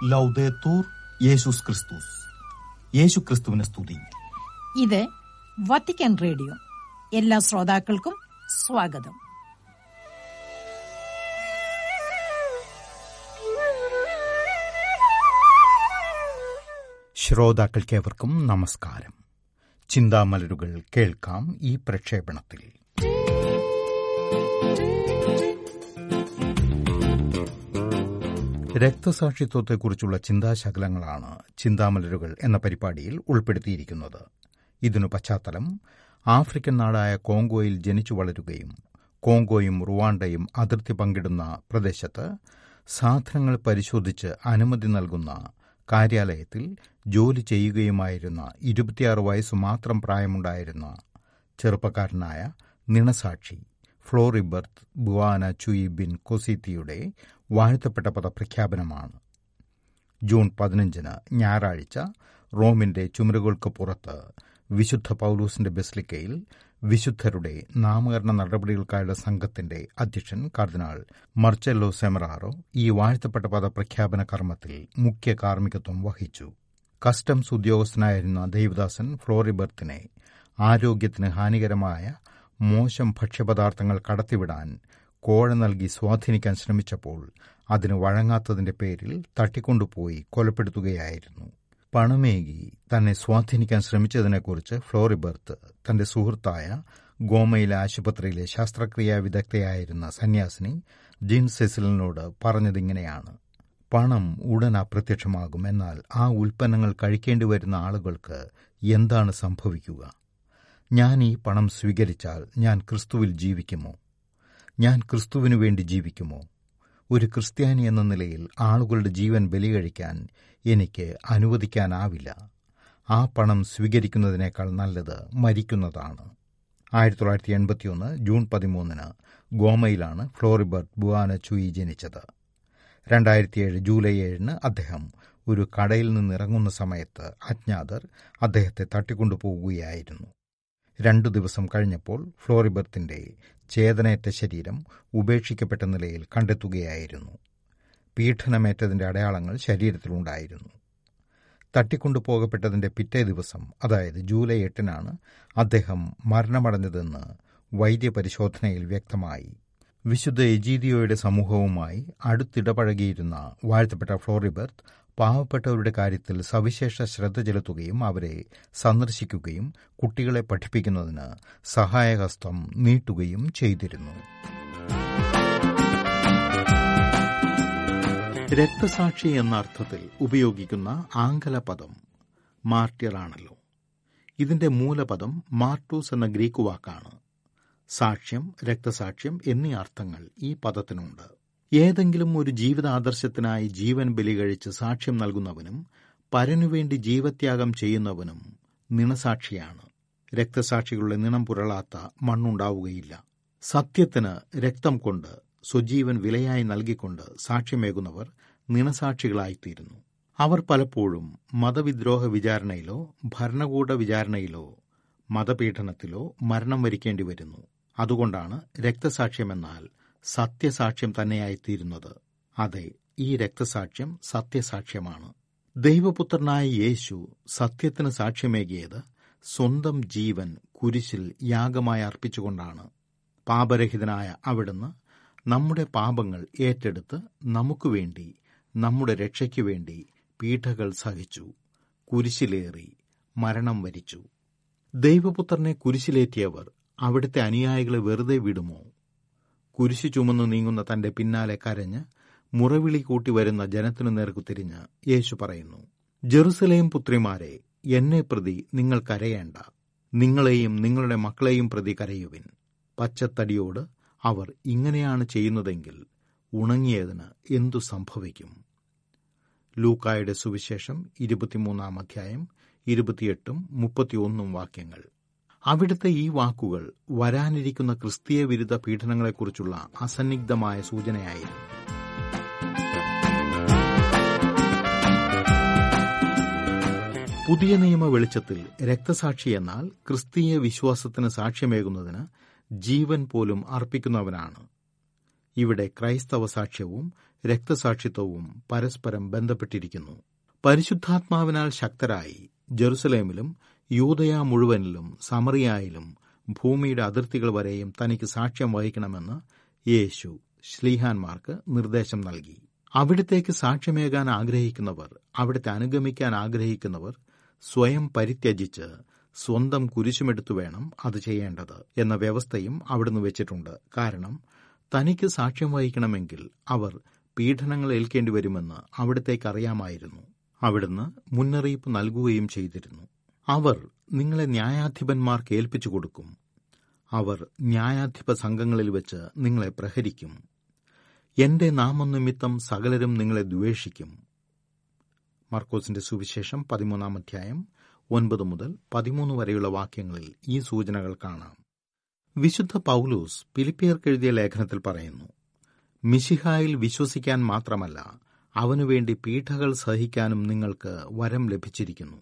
ലൗദേത്തൂർ യേശുസ് ക്രിസ്തുസ് യേശു ക്രിസ്തുവിനെ സ്തുതി ഇത് വത്തിക്കാൻ റേഡിയോ എല്ലാ ശ്രോതാക്കൾക്കും സ്വാഗതം ശ്രോതാക്കൾക്കേവർക്കും നമസ്കാരം ചിന്താമലരുകൾ കേൾക്കാം ഈ പ്രക്ഷേപണത്തിൽ രക്തസാക്ഷിത്വത്തെക്കുറിച്ചുള്ള ചിന്താശകലങ്ങളാണ് ചിന്താമലരുകൾ എന്ന പരിപാടിയിൽ ഉൾപ്പെടുത്തിയിരിക്കുന്നത് ഇതിനു പശ്ചാത്തലം ആഫ്രിക്കൻ നാടായ കോങ്കോയിൽ ജനിച്ചു വളരുകയും കോങ്കോയും റുവാണ്ടയും അതിർത്തി പങ്കിടുന്ന പ്രദേശത്ത് സാധനങ്ങൾ പരിശോധിച്ച് അനുമതി നൽകുന്ന കാര്യാലയത്തിൽ ജോലി ചെയ്യുകയുമായിരുന്ന ഇരുപത്തിയാറ് വയസ്സു മാത്രം പ്രായമുണ്ടായിരുന്ന ചെറുപ്പക്കാരനായ നിണസാക്ഷി ഫ്ലോറിബർത്ത് ബുവാന ചുയി ബിൻ കൊസീത്തിയുടെ വാഴ്ത്തപ്പെട്ട പദപ്രഖ്യാപനമാണ് ജൂൺ പതിനഞ്ചിന് ഞായറാഴ്ച റോമിന്റെ ചുമരുകൾക്ക് പുറത്ത് വിശുദ്ധ പൌലൂസിന്റെ ബെസ്ലിക്കയിൽ വിശുദ്ധരുടെ നാമകരണ നടപടികൾക്കായുള്ള സംഘത്തിന്റെ അധ്യക്ഷൻ കർദിനാൾ മർച്ചെല്ലോ സെമറാറോ ഈ വാഴ്ത്തപ്പെട്ട പദപ്രഖ്യാപന കർമ്മത്തിൽ മുഖ്യ കാർമ്മികത്വം വഹിച്ചു കസ്റ്റംസ് ഉദ്യോഗസ്ഥനായിരുന്ന ദേവദാസൻ ഫ്ലോറിബർത്തിനെ ആരോഗ്യത്തിന് ഹാനികരമായ മോശം ഭക്ഷ്യപദാർത്ഥങ്ങൾ കടത്തിവിടാൻ കോഴ നൽകി സ്വാധീനിക്കാൻ ശ്രമിച്ചപ്പോൾ അതിന് വഴങ്ങാത്തതിന്റെ പേരിൽ തട്ടിക്കൊണ്ടുപോയി കൊലപ്പെടുത്തുകയായിരുന്നു പണമേകി തന്നെ സ്വാധീനിക്കാൻ ശ്രമിച്ചതിനെക്കുറിച്ച് ഫ്ലോറിബർത്ത് തന്റെ സുഹൃത്തായ ഗോമയിലെ ആശുപത്രിയിലെ ശസ്ത്രക്രിയാ വിദഗ്ധയായിരുന്ന സന്യാസിനി ജിൻ സെസിലിനോട് പറഞ്ഞതിങ്ങനെയാണ് പണം ഉടൻ അപ്രത്യക്ഷമാകും എന്നാൽ ആ ഉൽപ്പന്നങ്ങൾ കഴിക്കേണ്ടി വരുന്ന ആളുകൾക്ക് എന്താണ് സംഭവിക്കുക ഞാൻ ഈ പണം സ്വീകരിച്ചാൽ ഞാൻ ക്രിസ്തുവിൽ ജീവിക്കുമോ ഞാൻ ക്രിസ്തുവിനു വേണ്ടി ജീവിക്കുമോ ഒരു ക്രിസ്ത്യാനി എന്ന നിലയിൽ ആളുകളുടെ ജീവൻ ബലികഴിക്കാൻ എനിക്ക് അനുവദിക്കാനാവില്ല ആ പണം സ്വീകരിക്കുന്നതിനേക്കാൾ നല്ലത് മരിക്കുന്നതാണ് ആയിരത്തി തൊള്ളായിരത്തി എൺപത്തിയൊന്ന് ജൂൺ പതിമൂന്നിന് ഗോമയിലാണ് ഫ്ലോറിബർട്ട് ബുവാന ചുയി ജനിച്ചത് രണ്ടായിരത്തിയേഴ് ജൂലൈ ഏഴിന് അദ്ദേഹം ഒരു കടയിൽ നിന്നിറങ്ങുന്ന സമയത്ത് അജ്ഞാതർ അദ്ദേഹത്തെ തട്ടിക്കൊണ്ടുപോവുകയായിരുന്നു രണ്ടു ദിവസം കഴിഞ്ഞപ്പോൾ ഫ്ലോറിബർത്തിന്റെ ചേതനയേറ്റ ശരീരം ഉപേക്ഷിക്കപ്പെട്ട നിലയിൽ കണ്ടെത്തുകയായിരുന്നു പീഡനമേറ്റതിന്റെ അടയാളങ്ങൾ ശരീരത്തിലുണ്ടായിരുന്നു തട്ടിക്കൊണ്ടുപോകപ്പെട്ടതിന്റെ പിറ്റേ ദിവസം അതായത് ജൂലൈ എട്ടിനാണ് അദ്ദേഹം മരണമടഞ്ഞതെന്ന് വൈദ്യപരിശോധനയിൽ വ്യക്തമായി വിശുദ്ധ എജീദിയോയുടെ സമൂഹവുമായി അടുത്തിടപഴകിയിരുന്ന വാഴ്ത്തപ്പെട്ട ഫ്ലോറിബർത്ത് പാവപ്പെട്ടവരുടെ കാര്യത്തിൽ സവിശേഷ ശ്രദ്ധ ചെലുത്തുകയും അവരെ സന്ദർശിക്കുകയും കുട്ടികളെ പഠിപ്പിക്കുന്നതിന് സഹായഹസ്തം നീട്ടുകയും ചെയ്തിരുന്നു രക്തസാക്ഷി എന്ന അർത്ഥത്തിൽ ഉപയോഗിക്കുന്ന ആംഗല പദം മാർട്ടിയറാണല്ലോ ഇതിന്റെ മൂലപദം മാർട്ടൂസ് എന്ന ഗ്രീക്ക് വാക്കാണ് സാക്ഷ്യം രക്തസാക്ഷ്യം എന്നീ അർത്ഥങ്ങൾ ഈ പദത്തിനുണ്ട് ഏതെങ്കിലും ഒരു ജീവിതാദർശത്തിനായി ജീവൻ ബലി കഴിച്ച് സാക്ഷ്യം നൽകുന്നവനും പരനുവേണ്ടി ജീവത്യാഗം ചെയ്യുന്നവനും നിണസാക്ഷിയാണ് രക്തസാക്ഷികളുടെ നിണം പുരളാത്ത മണ്ണുണ്ടാവുകയില്ല സത്യത്തിന് രക്തം കൊണ്ട് സ്വജീവൻ വിലയായി നൽകിക്കൊണ്ട് സാക്ഷ്യമേകുന്നവർ നിണസാക്ഷികളായിത്തീരുന്നു അവർ പലപ്പോഴും മതവിദ്രോഹ വിചാരണയിലോ ഭരണകൂട വിചാരണയിലോ മതപീഡനത്തിലോ മരണം വരിക്കേണ്ടി വരുന്നു അതുകൊണ്ടാണ് രക്തസാക്ഷ്യമെന്നാൽ സത്യസാക്ഷ്യം തന്നെയായിത്തീരുന്നത് അതെ ഈ രക്തസാക്ഷ്യം സത്യസാക്ഷ്യമാണ് ദൈവപുത്രനായ യേശു സത്യത്തിന് സാക്ഷ്യമേകിയത് സ്വന്തം ജീവൻ കുരിശിൽ യാഗമായി അർപ്പിച്ചുകൊണ്ടാണ് പാപരഹിതനായ അവിടുന്ന് നമ്മുടെ പാപങ്ങൾ ഏറ്റെടുത്ത് നമുക്ക് വേണ്ടി നമ്മുടെ രക്ഷയ്ക്കു വേണ്ടി പീഠകൾ സഹിച്ചു കുരിശിലേറി മരണം വരിച്ചു ദൈവപുത്രനെ കുരിശിലേറ്റിയവർ അവിടുത്തെ അനുയായികളെ വെറുതെ വിടുമോ കുരിശു ചുമന്നു നീങ്ങുന്ന തന്റെ പിന്നാലെ കരഞ്ഞ് മുറവിളി കൂട്ടി വരുന്ന ജനത്തിനു നേർക്കു തിരിഞ്ഞ് യേശു പറയുന്നു ജെറുസലേം പുത്രിമാരെ എന്നെ പ്രതി നിങ്ങൾ കരയേണ്ട നിങ്ങളെയും നിങ്ങളുടെ മക്കളെയും പ്രതി കരയുവിൻ പച്ചത്തടിയോട് അവർ ഇങ്ങനെയാണ് ചെയ്യുന്നതെങ്കിൽ ഉണങ്ങിയതിന് എന്തു സംഭവിക്കും ലൂക്കായുടെ സുവിശേഷം ഇരുപത്തിമൂന്നാം അധ്യായം ഇരുപത്തിയെട്ടും മുപ്പത്തിയൊന്നും വാക്യങ്ങൾ അവിടുത്തെ ഈ വാക്കുകൾ വരാനിരിക്കുന്ന ക്രിസ്തീയ വിരുദ്ധ പീഡനങ്ങളെക്കുറിച്ചുള്ള അസന്നിഗ്ധമായ സൂചനയായിരുന്നു പുതിയ നിയമ വെളിച്ചത്തിൽ രക്തസാക്ഷി എന്നാൽ ക്രിസ്തീയ വിശ്വാസത്തിന് സാക്ഷ്യമേകുന്നതിന് ജീവൻ പോലും അർപ്പിക്കുന്നവനാണ് ഇവിടെ ക്രൈസ്തവ സാക്ഷ്യവും രക്തസാക്ഷിത്വവും പരസ്പരം ബന്ധപ്പെട്ടിരിക്കുന്നു പരിശുദ്ധാത്മാവിനാൽ ശക്തരായി ജെറുസലേമിലും യൂതയ മുഴുവനിലും സമറിയായിലും ഭൂമിയുടെ അതിർത്തികൾ വരെയും തനിക്ക് സാക്ഷ്യം വഹിക്കണമെന്ന് യേശു ശ്ലീഹാന്മാർക്ക് നിർദ്ദേശം നൽകി അവിടത്തേക്ക് സാക്ഷ്യമേകാൻ ആഗ്രഹിക്കുന്നവർ അവിടുത്തെ അനുഗമിക്കാൻ ആഗ്രഹിക്കുന്നവർ സ്വയം പരിത്യജിച്ച് സ്വന്തം കുരിശുമെടുത്തു വേണം അത് ചെയ്യേണ്ടത് എന്ന വ്യവസ്ഥയും അവിടുന്ന് വെച്ചിട്ടുണ്ട് കാരണം തനിക്ക് സാക്ഷ്യം വഹിക്കണമെങ്കിൽ അവർ പീഡനങ്ങൾ ഏൽക്കേണ്ടി വരുമെന്ന് അവിടത്തേക്ക് അറിയാമായിരുന്നു അവിടുന്ന് മുന്നറിയിപ്പ് നൽകുകയും ചെയ്തിരുന്നു അവർ നിങ്ങളെ ന്യായാധിപന്മാർക്ക് ഏൽപ്പിച്ചു കൊടുക്കും അവർ ന്യായാധിപ സംഘങ്ങളിൽ വെച്ച് നിങ്ങളെ പ്രഹരിക്കും എന്റെ നാമനിമിത്തം സകലരും നിങ്ങളെ ദ്വേഷിക്കും മർക്കോസിന്റെ സുവിശേഷം പതിമൂന്നാം അധ്യായം ഒൻപത് മുതൽ പതിമൂന്ന് വരെയുള്ള വാക്യങ്ങളിൽ ഈ സൂചനകൾ കാണാം വിശുദ്ധ പൗലൂസ് പിലിപ്പിയർക്കെഴുതിയ ലേഖനത്തിൽ പറയുന്നു മിശിഹായിൽ വിശ്വസിക്കാൻ മാത്രമല്ല അവനുവേണ്ടി പീഠകൾ സഹിക്കാനും നിങ്ങൾക്ക് വരം ലഭിച്ചിരിക്കുന്നു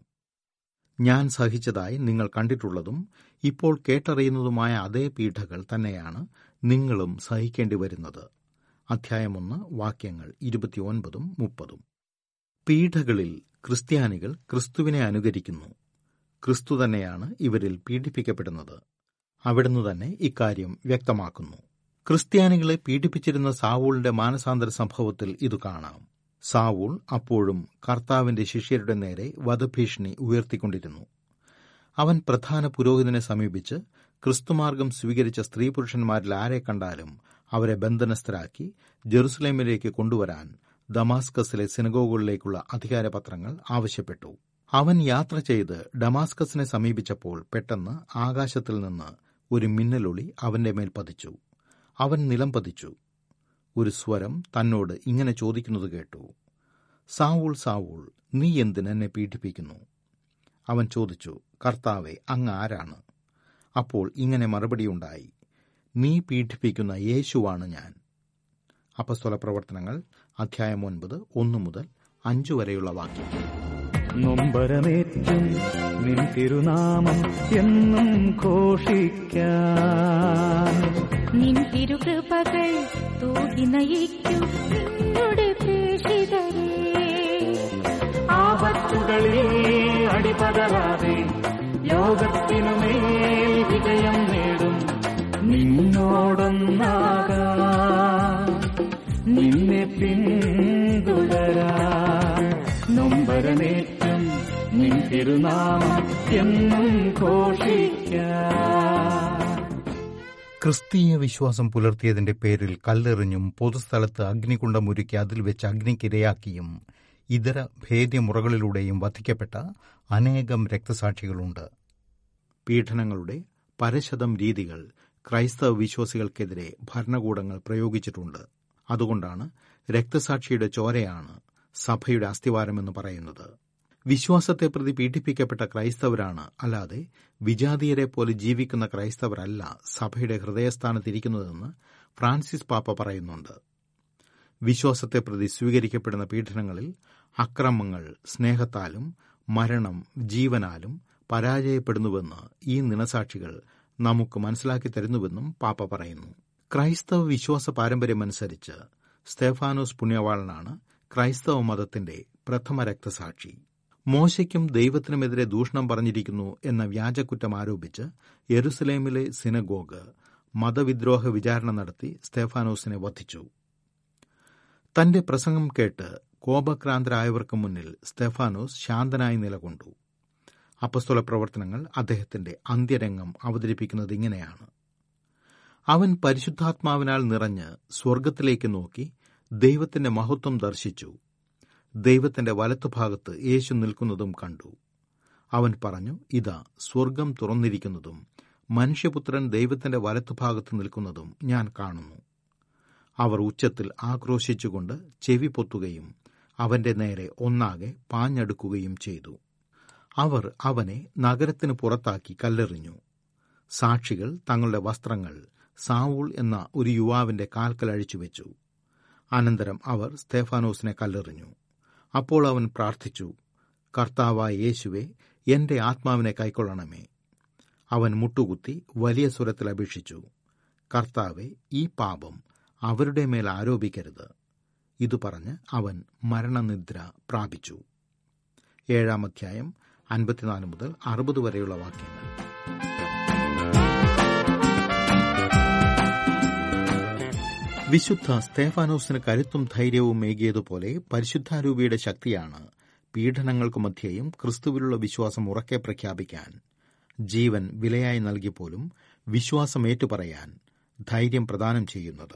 ഞാൻ സഹിച്ചതായി നിങ്ങൾ കണ്ടിട്ടുള്ളതും ഇപ്പോൾ കേട്ടറിയുന്നതുമായ അതേ പീഠകൾ തന്നെയാണ് നിങ്ങളും സഹിക്കേണ്ടി വരുന്നത് അധ്യായം ഒന്ന് വാക്യങ്ങൾ ഇരുപത്തിയൊൻപതും മുപ്പതും പീഠകളിൽ ക്രിസ്ത്യാനികൾ ക്രിസ്തുവിനെ അനുകരിക്കുന്നു ക്രിസ്തു തന്നെയാണ് ഇവരിൽ പീഡിപ്പിക്കപ്പെടുന്നത് അവിടുന്ന് തന്നെ ഇക്കാര്യം വ്യക്തമാക്കുന്നു ക്രിസ്ത്യാനികളെ പീഡിപ്പിച്ചിരുന്ന സാവൂളിന്റെ മാനസാന്തര സംഭവത്തിൽ ഇത് കാണാം സാവൂൾ അപ്പോഴും കർത്താവിന്റെ ശിഷ്യരുടെ നേരെ വധഭീഷണി ഉയർത്തിക്കൊണ്ടിരുന്നു അവൻ പ്രധാന പുരോഹിതനെ സമീപിച്ച് ക്രിസ്തുമാർഗം സ്വീകരിച്ച സ്ത്രീ പുരുഷന്മാരിൽ ആരെ കണ്ടാലും അവരെ ബന്ധനസ്ഥരാക്കി ജെറുസലേമിലേക്ക് കൊണ്ടുവരാൻ ദമാസ്കസിലെ സിനഗോഗുകളിലേക്കുള്ള അധികാരപത്രങ്ങൾ ആവശ്യപ്പെട്ടു അവൻ യാത്ര ചെയ്ത് ഡമാസ്കസിനെ സമീപിച്ചപ്പോൾ പെട്ടെന്ന് ആകാശത്തിൽ നിന്ന് ഒരു മിന്നലൊളി അവന്റെ മേൽ പതിച്ചു അവൻ നിലം പതിച്ചു ഒരു സ്വരം തന്നോട് ഇങ്ങനെ ചോദിക്കുന്നത് കേട്ടു സാവൂൾ സാവൂൾ നീ എന്തിന് എന്നെ പീഡിപ്പിക്കുന്നു അവൻ ചോദിച്ചു കർത്താവെ അങ്ങ് ആരാണ് അപ്പോൾ ഇങ്ങനെ മറുപടിയുണ്ടായി നീ പീഡിപ്പിക്കുന്ന യേശുവാണ് ഞാൻ അപ്പസ്തോല പ്രവർത്തനങ്ങൾ അധ്യായം ഒൻപത് ഒന്നു മുതൽ അഞ്ചു വരെയുള്ള വാക്യം നൊമ്പരമേറ്റും നിൻ തിരുനാമം എന്നും ഘോഷിക്കാൻ നിൻ തിരുകൃപകൾ തൂകി നയിക്കും നിന്നുടെ പ്രേഷിതരേ ആപത്തുകളിൽ അടിപതരാതെ ലോകത്തിനുമേൽ വിജയം നേടും നിന്നോടൊന്നാകാൻ നിന്നെ പിന്തുടരാ നൊമ്പരമേറ്റും നിൻ തിരുനാമം എന്നും ഘോഷിക്കാൻ ക്രിസ്തീയ വിശ്വാസം പുലർത്തിയതിന്റെ പേരിൽ കല്ലെറിഞ്ഞും പൊതുസ്ഥലത്ത് അഗ്നികുണ്ടമൊരുക്കി അതിൽ വെച്ച് അഗ്നിക്കിരയാക്കിയും ഇതര ഭേദ്യമുറകളിലൂടെയും വധിക്കപ്പെട്ട അനേകം രക്തസാക്ഷികളുണ്ട് പീഡനങ്ങളുടെ പരശതം രീതികൾ ക്രൈസ്തവ വിശ്വാസികൾക്കെതിരെ ഭരണകൂടങ്ങൾ പ്രയോഗിച്ചിട്ടുണ്ട് അതുകൊണ്ടാണ് രക്തസാക്ഷിയുടെ ചോരയാണ് സഭയുടെ അസ്ഥിവാരമെന്ന് പറയുന്നത് വിശ്വാസത്തെ പ്രതി പീഡിപ്പിക്കപ്പെട്ട ക്രൈസ്തവരാണ് അല്ലാതെ വിജാതീയരെ പോലെ ജീവിക്കുന്ന ക്രൈസ്തവരല്ല സഭയുടെ ഹൃദയസ്ഥാനത്തിരിക്കുന്നതെന്ന് ഫ്രാൻസിസ് പാപ്പ പറയുന്നുണ്ട് വിശ്വാസത്തെ പ്രതി സ്വീകരിക്കപ്പെടുന്ന പീഡനങ്ങളിൽ അക്രമങ്ങൾ സ്നേഹത്താലും മരണം ജീവനാലും പരാജയപ്പെടുന്നുവെന്ന് ഈ നിണസാക്ഷികൾ നമുക്ക് മനസ്സിലാക്കി തരുന്നുവെന്നും പാപ്പ പറയുന്നു ക്രൈസ്തവ വിശ്വാസ പാരമ്പര്യമനുസരിച്ച് സ്തേഫാനോസ് പുണ്യവാളനാണ് ക്രൈസ്തവ മതത്തിന്റെ പ്രഥമ രക്തസാക്ഷി മോശയ്ക്കും ദൈവത്തിനുമെതിരെ ദൂഷണം പറഞ്ഞിരിക്കുന്നു എന്ന വ്യാജക്കുറ്റം ആരോപിച്ച് യെരുസലേമിലെ സിനഗോഗ് മതവിദ്രോഹ വിചാരണ നടത്തി സ്തേഫാനോസിനെ വധിച്ചു തന്റെ പ്രസംഗം കേട്ട് കോപക്രാന്തരായവർക്ക് മുന്നിൽ സ്തെഫാനോസ് ശാന്തനായി നിലകൊണ്ടു അപ്പസ്തോല പ്രവർത്തനങ്ങൾ അദ്ദേഹത്തിന്റെ അന്ത്യരംഗം അവതരിപ്പിക്കുന്നത് ഇങ്ങനെയാണ് അവൻ പരിശുദ്ധാത്മാവിനാൽ നിറഞ്ഞ് സ്വർഗത്തിലേക്ക് നോക്കി ദൈവത്തിന്റെ മഹത്വം ദർശിച്ചു ദൈവത്തിന്റെ വലത്തുഭാഗത്ത് യേശു നിൽക്കുന്നതും കണ്ടു അവൻ പറഞ്ഞു ഇതാ സ്വർഗം തുറന്നിരിക്കുന്നതും മനുഷ്യപുത്രൻ ദൈവത്തിന്റെ വലത്തുഭാഗത്ത് നിൽക്കുന്നതും ഞാൻ കാണുന്നു അവർ ഉച്ചത്തിൽ ആക്രോശിച്ചുകൊണ്ട് ചെവി പൊത്തുകയും അവന്റെ നേരെ ഒന്നാകെ പാഞ്ഞടുക്കുകയും ചെയ്തു അവർ അവനെ നഗരത്തിന് പുറത്താക്കി കല്ലെറിഞ്ഞു സാക്ഷികൾ തങ്ങളുടെ വസ്ത്രങ്ങൾ സാവൂൾ എന്ന ഒരു യുവാവിന്റെ കാൽക്കൽ അഴിച്ചുവെച്ചു അനന്തരം അവർ സ്തേഫാനോസിനെ കല്ലെറിഞ്ഞു അപ്പോൾ അവൻ പ്രാർത്ഥിച്ചു കർത്താവായ യേശുവെ എന്റെ ആത്മാവിനെ കൈക്കൊള്ളണമേ അവൻ മുട്ടുകുത്തി വലിയ സ്വരത്തിൽ അപേക്ഷിച്ചു കർത്താവെ ഈ പാപം അവരുടെ മേൽ ആരോപിക്കരുത് ഇത് പറഞ്ഞ് അവൻ മരണനിദ്ര പ്രാപിച്ചു ഏഴാം അധ്യായം അൻപത്തിനാല് മുതൽ അറുപത് വരെയുള്ള വാക്യങ്ങൾ വിശുദ്ധ സ്തേഫാനോസിന് കരുത്തും ധൈര്യവും ഏകിയതുപോലെ പരിശുദ്ധാരൂപിയുടെ ശക്തിയാണ് പീഡനങ്ങൾക്കു മധ്യേയും ക്രിസ്തുവിലുള്ള വിശ്വാസം ഉറക്കെ പ്രഖ്യാപിക്കാൻ ജീവൻ വിലയായി നൽകിപ്പോലും വിശ്വാസം ഏറ്റുപറയാൻ ധൈര്യം പ്രദാനം ചെയ്യുന്നത്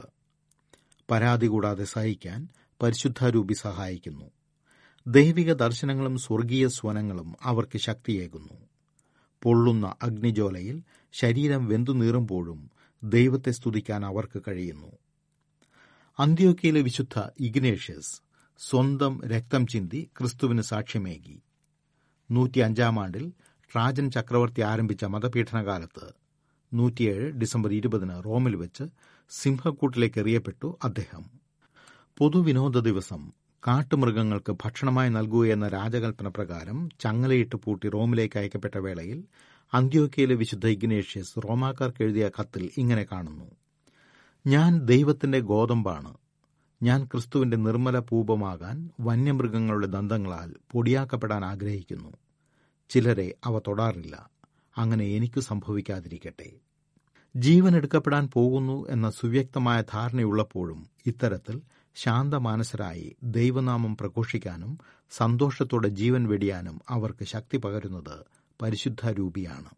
പരാതി കൂടാതെ സഹിക്കാൻ പരിശുദ്ധാരൂപി സഹായിക്കുന്നു ദൈവിക ദർശനങ്ങളും സ്വർഗീയ സ്വനങ്ങളും അവർക്ക് ശക്തിയേകുന്നു പൊള്ളുന്ന അഗ്നിജ്വാലയിൽ ശരീരം വെന്തുനീറുമ്പോഴും ദൈവത്തെ സ്തുതിക്കാൻ അവർക്ക് കഴിയുന്നു അന്ത്യോക്കയിലെ വിശുദ്ധ ഇഗ്നേഷ്യസ് സ്വന്തം രക്തം ചിന്തി ക്രിസ്തുവിന് സാക്ഷ്യമേകി നൂറ്റിയഞ്ചാം ആണ്ടിൽ ട്രാജൻ ചക്രവർത്തി ആരംഭിച്ച മതപീഠനകാലത്ത് നൂറ്റിയേഴ് ഡിസംബർ ഇരുപതിന് റോമിൽ വെച്ച് സിംഹക്കൂട്ടിലേക്ക് എറിയപ്പെട്ടു അദ്ദേഹം പൊതുവിനോദ ദിവസം കാട്ടുമൃഗങ്ങൾക്ക് ഭക്ഷണമായി നൽകുകയെന്ന രാജകൽപ്പന പ്രകാരം ചങ്ങലയിട്ട് പൂട്ടി റോമിലേക്ക് അയക്കപ്പെട്ട വേളയിൽ അന്ത്യോക്കയിലെ വിശുദ്ധ ഇഗ്നേഷ്യസ് റോമാക്കാർക്ക് എഴുതിയ കത്തിൽ ഇങ്ങനെ കാണുന്നു ഞാൻ ദൈവത്തിന്റെ ഗോതമ്പാണ് ഞാൻ ക്രിസ്തുവിന്റെ നിർമ്മല പൂപമാകാൻ വന്യമൃഗങ്ങളുടെ ദന്തങ്ങളാൽ പൊടിയാക്കപ്പെടാൻ ആഗ്രഹിക്കുന്നു ചിലരെ അവ തൊടാറില്ല അങ്ങനെ എനിക്ക് സംഭവിക്കാതിരിക്കട്ടെ ജീവൻ എടുക്കപ്പെടാൻ പോകുന്നു എന്ന സുവ്യക്തമായ ധാരണയുള്ളപ്പോഴും ഇത്തരത്തിൽ ശാന്തമാനസരായി ദൈവനാമം പ്രഘോഷിക്കാനും സന്തോഷത്തോടെ ജീവൻ വെടിയാനും അവർക്ക് ശക്തി പകരുന്നത് പരിശുദ്ധാരൂപിയാണ്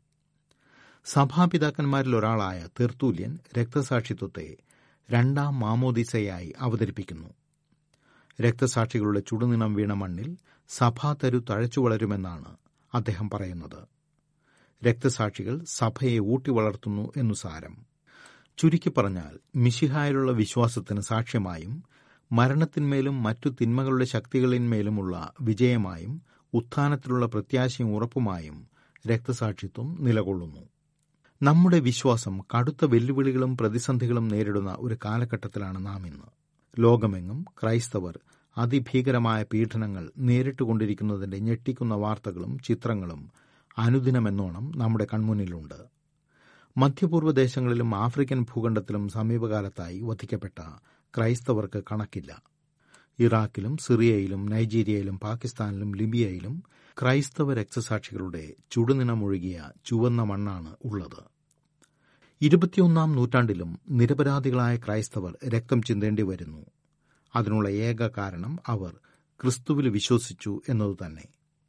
സഭാപിതാക്കന്മാരിൽ ഒരാളായ തെർത്തൂല്യൻ രക്തസാക്ഷിത്വത്തെ രണ്ടാം മാമോദിസയായി അവതരിപ്പിക്കുന്നു രക്തസാക്ഷികളുടെ ചുടുനിണം വീണ മണ്ണിൽ സഭാതരു തഴച്ചു വളരുമെന്നാണ് അദ്ദേഹം പറയുന്നത് രക്തസാക്ഷികൾ സഭയെ ഊട്ടി വളർത്തുന്നു എന്നു സാരം ചുരുക്കി പറഞ്ഞാൽ മിശിഹായിലുള്ള വിശ്വാസത്തിന് സാക്ഷ്യമായും മരണത്തിന്മേലും മറ്റു തിന്മകളുടെ ശക്തികളിന്മേലുമുള്ള വിജയമായും ഉത്ഥാനത്തിലുള്ള പ്രത്യാശയും ഉറപ്പുമായും രക്തസാക്ഷിത്വം നിലകൊള്ളുന്നു നമ്മുടെ വിശ്വാസം കടുത്ത വെല്ലുവിളികളും പ്രതിസന്ധികളും നേരിടുന്ന ഒരു കാലഘട്ടത്തിലാണ് നാം ഇന്ന് ലോകമെങ്ങും ക്രൈസ്തവർ അതിഭീകരമായ പീഡനങ്ങൾ നേരിട്ടുകൊണ്ടിരിക്കുന്നതിന്റെ ഞെട്ടിക്കുന്ന വാർത്തകളും ചിത്രങ്ങളും അനുദിനമെന്നോണം നമ്മുടെ കൺമുന്നിലുണ്ട് മധ്യപൂർവ്വ ദേശങ്ങളിലും ആഫ്രിക്കൻ ഭൂഖണ്ഡത്തിലും സമീപകാലത്തായി വധിക്കപ്പെട്ട ക്രൈസ്തവർക്ക് കണക്കില്ല ഇറാഖിലും സിറിയയിലും നൈജീരിയയിലും പാകിസ്ഥാനിലും ലിബിയയിലും ക്രൈസ്തവ രക്തസാക്ഷികളുടെ ചുടുനിണമൊഴുകിയ ചുവന്ന മണ്ണാണ് ഉള്ളത് ഇരുപത്തിയൊന്നാം നൂറ്റാണ്ടിലും നിരപരാധികളായ ക്രൈസ്തവർ രക്തം ചിന്തേണ്ടി വരുന്നു അതിനുള്ള ഏക കാരണം അവർ ക്രിസ്തുവിൽ വിശ്വസിച്ചു എന്നതുതന്നെ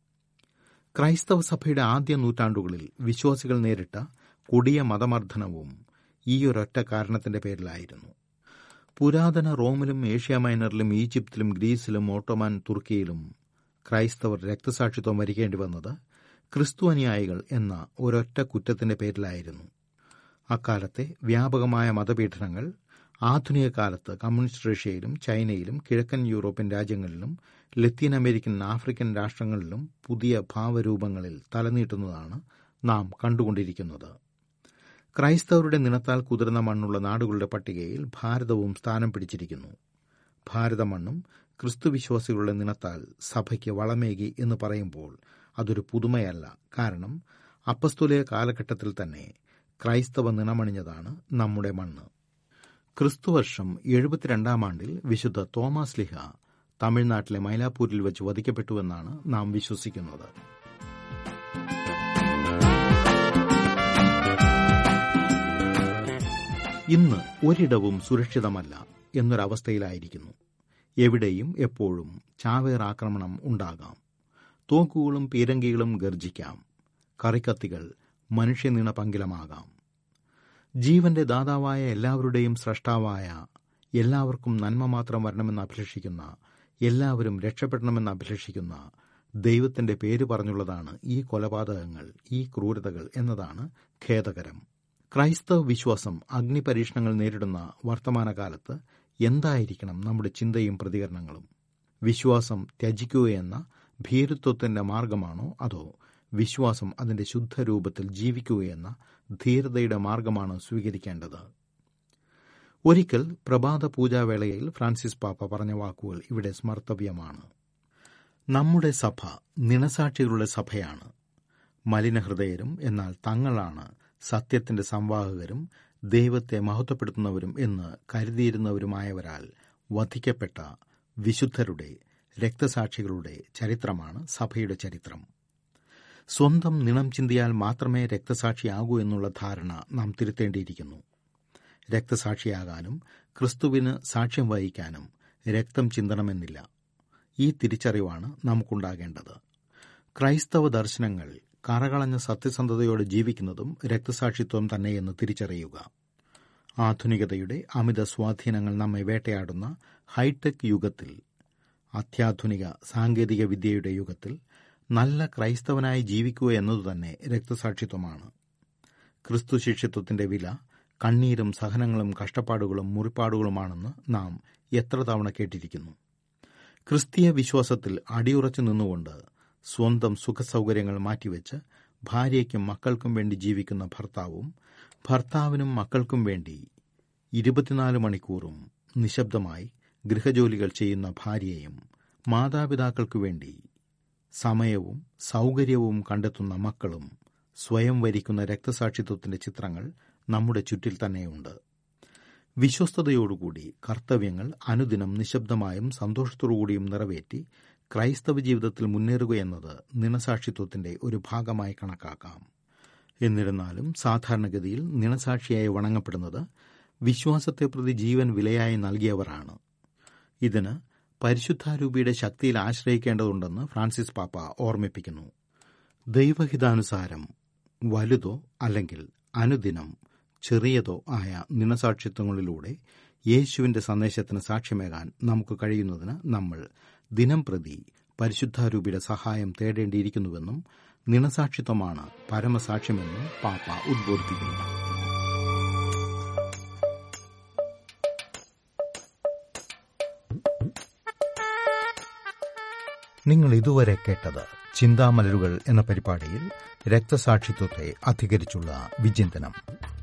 ക്രൈസ്തവ സഭയുടെ ആദ്യ നൂറ്റാണ്ടുകളിൽ വിശ്വാസികൾ നേരിട്ട കൊടിയ മതമർദ്ദനവും ഈയൊരൊറ്റ കാരണത്തിന്റെ പേരിലായിരുന്നു പുരാതന റോമിലും ഏഷ്യ മൈനറിലും ഈജിപ്തിലും ഗ്രീസിലും ഓട്ടോമാൻ തുർക്കിയിലും ക്രൈസ്തവർ രക്തസാക്ഷിത്വം വരിക്കേണ്ടി വന്നത് ക്രിസ്തു അനുയായികൾ എന്ന ഒരൊറ്റ കുറ്റത്തിന്റെ പേരിലായിരുന്നു അക്കാലത്തെ വ്യാപകമായ മതപീഡനങ്ങൾ ആധുനിക കാലത്ത് കമ്മ്യൂണിസ്റ്റ് റഷ്യയിലും ചൈനയിലും കിഴക്കൻ യൂറോപ്യൻ രാജ്യങ്ങളിലും ലത്തീൻ അമേരിക്കൻ ആഫ്രിക്കൻ രാഷ്ട്രങ്ങളിലും പുതിയ ഭാവരൂപങ്ങളിൽ തലനീട്ടുന്നതാണ് നാം കണ്ടുകൊണ്ടിരിക്കുന്നത് ക്രൈസ്തവരുടെ നിണത്താൽ കുതിർന്ന മണ്ണുള്ള നാടുകളുടെ പട്ടികയിൽ ഭാരതവും സ്ഥാനം പിടിച്ചിരിക്കുന്നു ഭാരതമണ്ണും ക്രിസ്തുവിശ്വാസികളുടെ നിണത്താൽ സഭയ്ക്ക് വളമേകി എന്ന് പറയുമ്പോൾ അതൊരു പുതുമയല്ല കാരണം അപ്പസ്തുലിക കാലഘട്ടത്തിൽ തന്നെ ക്രൈസ്തവ നിണമണിഞ്ഞതാണ് നമ്മുടെ മണ്ണ് ക്രിസ്തുവർഷം എഴുപത്തിരണ്ടാം ആണ്ടിൽ വിശുദ്ധ തോമസ് ലിഹ തമിഴ്നാട്ടിലെ മൈലാപ്പൂരിൽ വെച്ച് വധിക്കപ്പെട്ടുവെന്നാണ് നാം വിശ്വസിക്കുന്നത് ഇന്ന് ഒരിടവും സുരക്ഷിതമല്ല എന്നൊരവസ്ഥയിലായിരിക്കുന്നു എവിടെയും എപ്പോഴും ചാവേർ ആക്രമണം ഉണ്ടാകാം തോക്കുകളും പീരങ്കികളും ഗർജിക്കാം കറിക്കത്തികൾ മനുഷ്യനീണ പങ്കിലമാകാം ജീവന്റെ ദാതാവായ എല്ലാവരുടെയും സ്രഷ്ടാവായ എല്ലാവർക്കും നന്മ മാത്രം വരണമെന്ന് അഭിലഷിക്കുന്ന എല്ലാവരും രക്ഷപ്പെടണമെന്ന് അഭിലഷിക്കുന്ന ദൈവത്തിന്റെ പേര് പറഞ്ഞുള്ളതാണ് ഈ കൊലപാതകങ്ങൾ ഈ ക്രൂരതകൾ എന്നതാണ് ഖേദകരം ക്രൈസ്തവ വിശ്വാസം അഗ്നിപരീക്ഷണങ്ങൾ നേരിടുന്ന വർത്തമാനകാലത്ത് എന്തായിരിക്കണം നമ്മുടെ ചിന്തയും പ്രതികരണങ്ങളും വിശ്വാസം ത്യജിക്കുകയെന്ന ഭീരുത്വത്തിന്റെ മാർഗമാണോ അതോ വിശ്വാസം അതിന്റെ ശുദ്ധരൂപത്തിൽ ജീവിക്കുകയെന്ന ധീരതയുടെ മാർഗമാണോ സ്വീകരിക്കേണ്ടത് ഒരിക്കൽ പ്രഭാത പൂജാവേളയിൽ ഫ്രാൻസിസ് പാപ്പ പറഞ്ഞ വാക്കുകൾ ഇവിടെ സ്മർത്തവ്യമാണ് നമ്മുടെ സഭ നിണസാക്ഷികളുടെ സഭയാണ് മലിനഹൃദയരും എന്നാൽ തങ്ങളാണ് സത്യത്തിന്റെ സംവാഹകരും ദൈവത്തെ മഹത്വപ്പെടുത്തുന്നവരും എന്ന് കരുതിയിരുന്നവരുമായവരാൽ വധിക്കപ്പെട്ട വിശുദ്ധരുടെ രക്തസാക്ഷികളുടെ ചരിത്രമാണ് സഭയുടെ ചരിത്രം സ്വന്തം നിണം ചിന്തിയാൽ മാത്രമേ രക്തസാക്ഷിയാകൂ എന്നുള്ള ധാരണ നാം തിരുത്തേണ്ടിയിരിക്കുന്നു രക്തസാക്ഷിയാകാനും ക്രിസ്തുവിന് സാക്ഷ്യം വഹിക്കാനും രക്തം ചിന്തണമെന്നില്ല ഈ തിരിച്ചറിവാണ് നമുക്കുണ്ടാകേണ്ടത് ക്രൈസ്തവ ദർശനങ്ങൾ കറകളഞ്ഞ സത്യസന്ധതയോടെ ജീവിക്കുന്നതും രക്തസാക്ഷിത്വം തന്നെയെന്ന് തിരിച്ചറിയുക ആധുനികതയുടെ അമിത സ്വാധീനങ്ങൾ നമ്മെ വേട്ടയാടുന്ന ഹൈടെക് യുഗത്തിൽ അത്യാധുനിക സാങ്കേതിക വിദ്യയുടെ യുഗത്തിൽ നല്ല ക്രൈസ്തവനായി ജീവിക്കുക എന്നതുതന്നെ രക്തസാക്ഷിത്വമാണ് ക്രിസ്തു ശിഷ്യത്വത്തിന്റെ വില കണ്ണീരും സഹനങ്ങളും കഷ്ടപ്പാടുകളും മുറിപ്പാടുകളുമാണെന്ന് നാം എത്ര തവണ കേട്ടിരിക്കുന്നു ക്രിസ്തീയ വിശ്വാസത്തിൽ അടിയുറച്ചു നിന്നുകൊണ്ട് സ്വന്തം സുഖസൗകര്യങ്ങൾ മാറ്റിവെച്ച് ഭാര്യയ്ക്കും മക്കൾക്കും വേണ്ടി ജീവിക്കുന്ന ഭർത്താവും ഭർത്താവിനും മക്കൾക്കും വേണ്ടി ഇരുപത്തിനാല് മണിക്കൂറും നിശബ്ദമായി ഗൃഹജോലികൾ ചെയ്യുന്ന ഭാര്യയും മാതാപിതാക്കൾക്കു വേണ്ടി സമയവും സൗകര്യവും കണ്ടെത്തുന്ന മക്കളും സ്വയം വരിക്കുന്ന രക്തസാക്ഷിത്വത്തിന്റെ ചിത്രങ്ങൾ നമ്മുടെ ചുറ്റിൽ തന്നെയുണ്ട് വിശ്വസ്തയോടുകൂടി കർത്തവ്യങ്ങൾ അനുദിനം നിശബ്ദമായും സന്തോഷത്തോടുകൂടിയും നിറവേറ്റി ക്രൈസ്തവ ജീവിതത്തിൽ മുന്നേറുകയെന്നത് നിണസാക്ഷിത്വത്തിന്റെ ഒരു ഭാഗമായി കണക്കാക്കാം എന്നിരുന്നാലും സാധാരണഗതിയിൽ നിണസാക്ഷിയായി വണങ്ങപ്പെടുന്നത് വിശ്വാസത്തെ പ്രതി ജീവൻ വിലയായി നൽകിയവരാണ് ഇതിന് പരിശുദ്ധാരൂപിയുടെ ശക്തിയിൽ ആശ്രയിക്കേണ്ടതുണ്ടെന്ന് ഫ്രാൻസിസ് പാപ്പ ഓർമ്മിപ്പിക്കുന്നു ദൈവഹിതാനുസാരം വലുതോ അല്ലെങ്കിൽ അനുദിനം ചെറിയതോ ആയ നിണസാക്ഷിത്വങ്ങളിലൂടെ യേശുവിന്റെ സന്ദേശത്തിന് സാക്ഷ്യമേകാൻ നമുക്ക് കഴിയുന്നതിന് നമ്മൾ ദിനം പ്രതി പരിശുദ്ധാരൂപിയുടെ സഹായം തേടേണ്ടിയിരിക്കുന്നുവെന്നും നിണസാക്ഷിത്വമാണ് പരമസാക്ഷ്യമെന്നും പാപ്പ ഉദ്ബോധിപ്പിക്കുന്നു നിങ്ങൾ ഇതുവരെ കേട്ടത് ചിന്താമലരുകൾ എന്ന പരിപാടിയിൽ രക്തസാക്ഷിത്വത്തെ അധികരിച്ചുള്ള വിചിന്തനം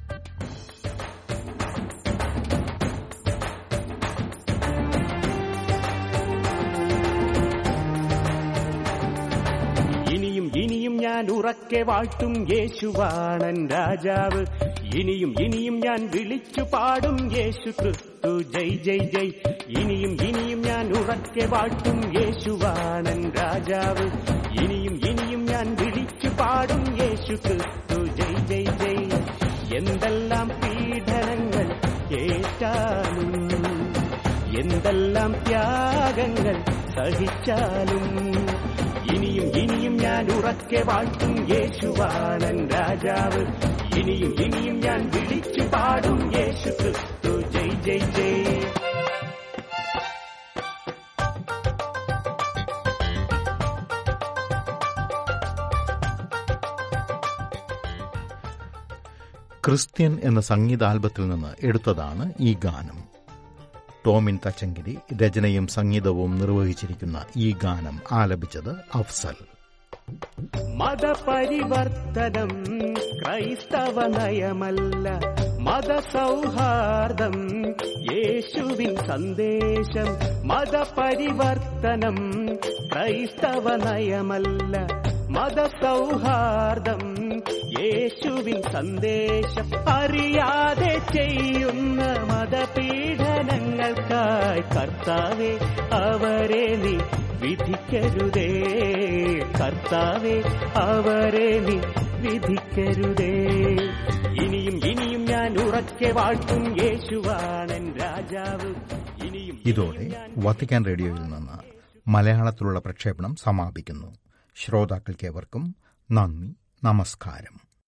ഇനിയും ഇനിയും ഞാൻ ഉറക്കെ വാഴ്ത്തും യേശുവാണൻ രാജാവ് ഇനിയും ഇനിയും ഞാൻ വിളിച്ചു പാടും യേശു ക്രിസ്തു ജയ് ജയ് ജയ് ഇനിയും ഇനിയും ഞാൻ ഉറക്കെ വാഴ്ത്തും യേശുവാണൻ രാജാവ് ഇനിയും ഇനിയും ഞാൻ വിളിച്ചു പാടും യേശു ക്രിസ്തു ജയ് ജയ് ജയ് എന്തെല്ലാം പീഡനങ്ങൾ ഏറ്റാലും എന്തെല്ലാം ത്യാഗങ്ങൾ സഹിച്ചാലും ഇനിയും ഇനിയും ഞാൻ ഉറക്കെ വാഴ്ത്തും യേശുവാണൻ രാജാവ് ഇനിയും ഇനിയും ഞാൻ വിളിച്ചു പാടും യേശു ക്രിസ്തു ജയ് ജയ് ജയ് ക്രിസ്ത്യൻ എന്ന സംഗീതാൽബത്തിൽ നിന്ന് എടുത്തതാണ് ഈ ഗാനം ടോമിൻ തച്ചങ്കിരി രചനയും സംഗീതവും നിർവഹിച്ചിരിക്കുന്ന ഈ ഗാനം ആലപിച്ചത് അഫ്സൽ മതപരിവർത്തനം ക്രൈസ്തവ നയമല്ല മതസൗഹാർദ്ദം യേശുവിൻ സന്ദേശം മതപരിവർത്തനം ക്രൈസ്തവ നയമല്ല മതസൗഹാർദ്ദം യേശുവിൻ സന്ദേശം അറിയാതെ ചെയ്യുന്ന മതപീഡനങ്ങൾക്കായി കർത്താവെ അവരെ നീ വിധിക്കരുതേ കർത്താവെ അവരെ നീ വിധിക്കരുതേ ഇനിയും ഇനിയും ഞാൻ ഉറക്കെ വാഴ്ത്തും യേശുവാണൻ രാജാവ് ഇനിയും ഇതോടെ വത്തിക്കാൻ റേഡിയോയിൽ നിന്ന് മലയാളത്തിലുള്ള പ്രക്ഷേപണം സമാപിക്കുന്നു ശ്രോതാക്കൾക്കേവർക്കും നന്ദി നമസ്കാരം